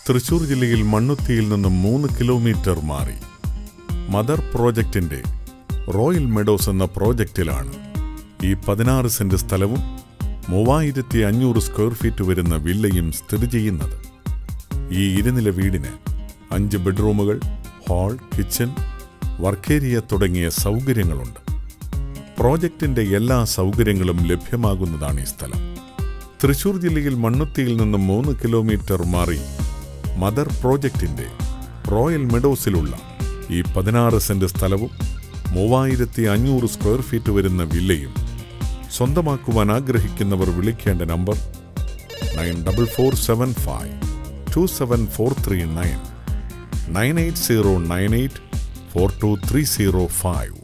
തൃശൂർ ജില്ലയിൽ മണ്ണുത്തിയിൽ നിന്നും മൂന്ന് കിലോമീറ്റർ മാറി മദർ പ്രോജക്റ്റിന്റെ റോയൽ മെഡോസ് എന്ന പ്രോജക്റ്റിലാണ് ഈ പതിനാറ് സെന്റ് സ്ഥലവും മൂവായിരത്തി അഞ്ഞൂറ് സ്ക്വയർ ഫീറ്റ് വരുന്ന വില്ലയും സ്ഥിതി ചെയ്യുന്നത് ഈ ഇരുനില വീടിന് അഞ്ച് ബെഡ്റൂമുകൾ ഹാൾ കിച്ചൺ വർക്കേരിയ തുടങ്ങിയ സൗകര്യങ്ങളുണ്ട് പ്രോജക്റ്റിന്റെ എല്ലാ സൗകര്യങ്ങളും ലഭ്യമാകുന്നതാണ് ഈ സ്ഥലം തൃശൂർ ജില്ലയിൽ മണ്ണുത്തിയിൽ നിന്നും മൂന്ന് കിലോമീറ്റർ മാറി മദർ പ്രോജക്റ്റിന്റെ റോയൽ മെഡോസിലുള്ള ഈ പതിനാറ് സെന്റ് സ്ഥലവും മൂവായിരത്തി അഞ്ഞൂറ് സ്ക്വയർ ഫീറ്റ് വരുന്ന വില്ലയും സ്വന്തമാക്കുവാൻ ആഗ്രഹിക്കുന്നവർ വിളിക്കേണ്ട number nine double four seven five two seven four three nine nine eight zero nine eight four two three zero five